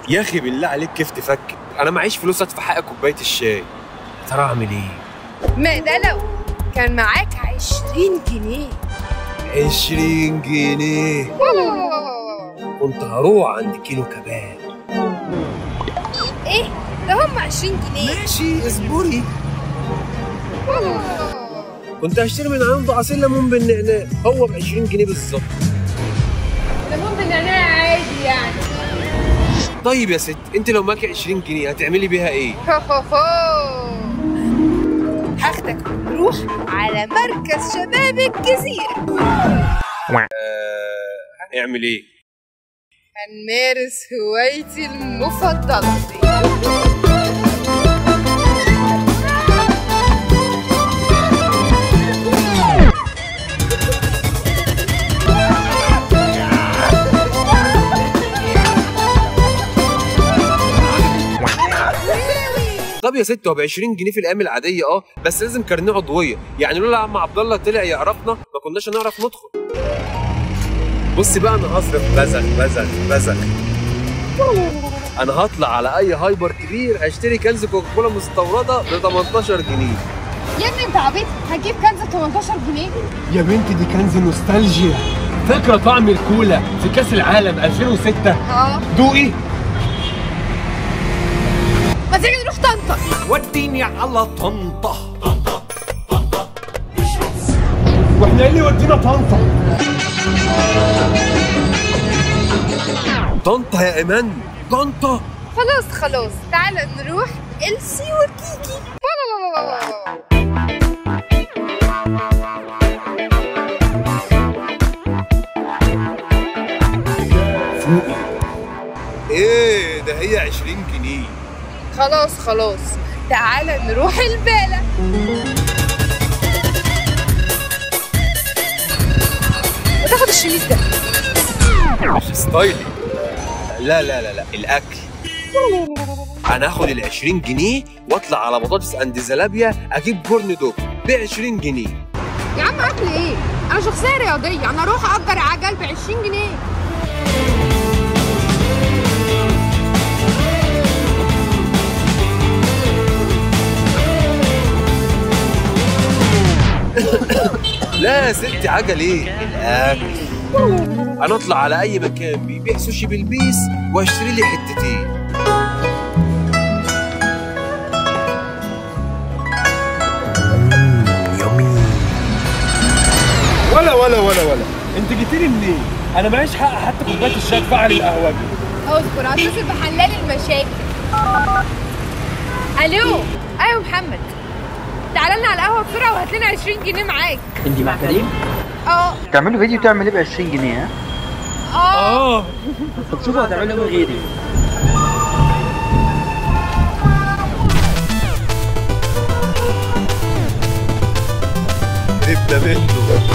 يا اخي بالله عليك كيف تفكر انا معيش فلوس ادفع حق كوبايه الشاي يا ترى اعمل ايه ما ده لو كان معاك 20 جنيه 20 جنيه كنت هروح عند كيلو كباب ايه ده هم 20 جنيه ماشي اصبري كنت هشتري من عنده عصير ليمون بالنعناع هو ب 20 جنيه بالظبط ليمون بالنعناع عادي يعني طيب يا ست انت لو معاكي 20 جنيه هتعملي بيها ايه هو هو هو. هاخدك ونروح على مركز شباب الجزيرة هنعمل ايه هنمارس هوايتي المفضلة طب يا ست هو ب 20 جنيه في الايام العاديه اه بس لازم كارنيه عضويه يعني لولا عم عبد الله طلع يعرفنا ما كناش هنعرف ندخل بصي بقى انا هصرف بزخ بزخ بزخ انا هطلع على اي هايبر كبير اشتري كنز كوكاكولا مستورده ب 18 جنيه يا ابني انت عبيط هتجيب كنز 18 جنيه يا بنتي دي كنز نوستالجيا فاكره طعم الكولا في كاس العالم 2006 اه دوقي ما تيجي نروح طنطا وديني على طنطا واحنا ايه اللي ودينا طنطا طنطا يا ايمان طنطا خلاص خلاص تعالى نروح إلسي وكيكي لا لا لا لا لا. ايه ده هي 20 جنيه خلاص خلاص تعالى نروح البالة وتاخد الشميس ده مش ستايلي لا لا لا لا الاكل انا هاخد ال 20 جنيه واطلع على بطاطس اند زلابيا اجيب كورن دوج ب 20 جنيه يا عم اكل ايه انا شخصيه رياضيه انا اروح اجر عجل ب 20 جنيه لا يا ستي عجل ايه الاكل انا اطلع على اي مكان بيبيع سوشي بالبيس واشتري لي حتتين ولا ولا ولا ولا انت جيتي لي منين انا معيش حق حتى كوبايه الشاي ادفع على القهوه اصبر هتصل بحلال المشاكل الو ايوه محمد تعالى لنا على القهوه بسرعه وهات لنا 20 جنيه معاك انت مع كريم اه تعملوا فيديو تعمل ايه ب 20 جنيه ها اه اه طب شوفوا هتعملوا ايه من غيري هربنا منه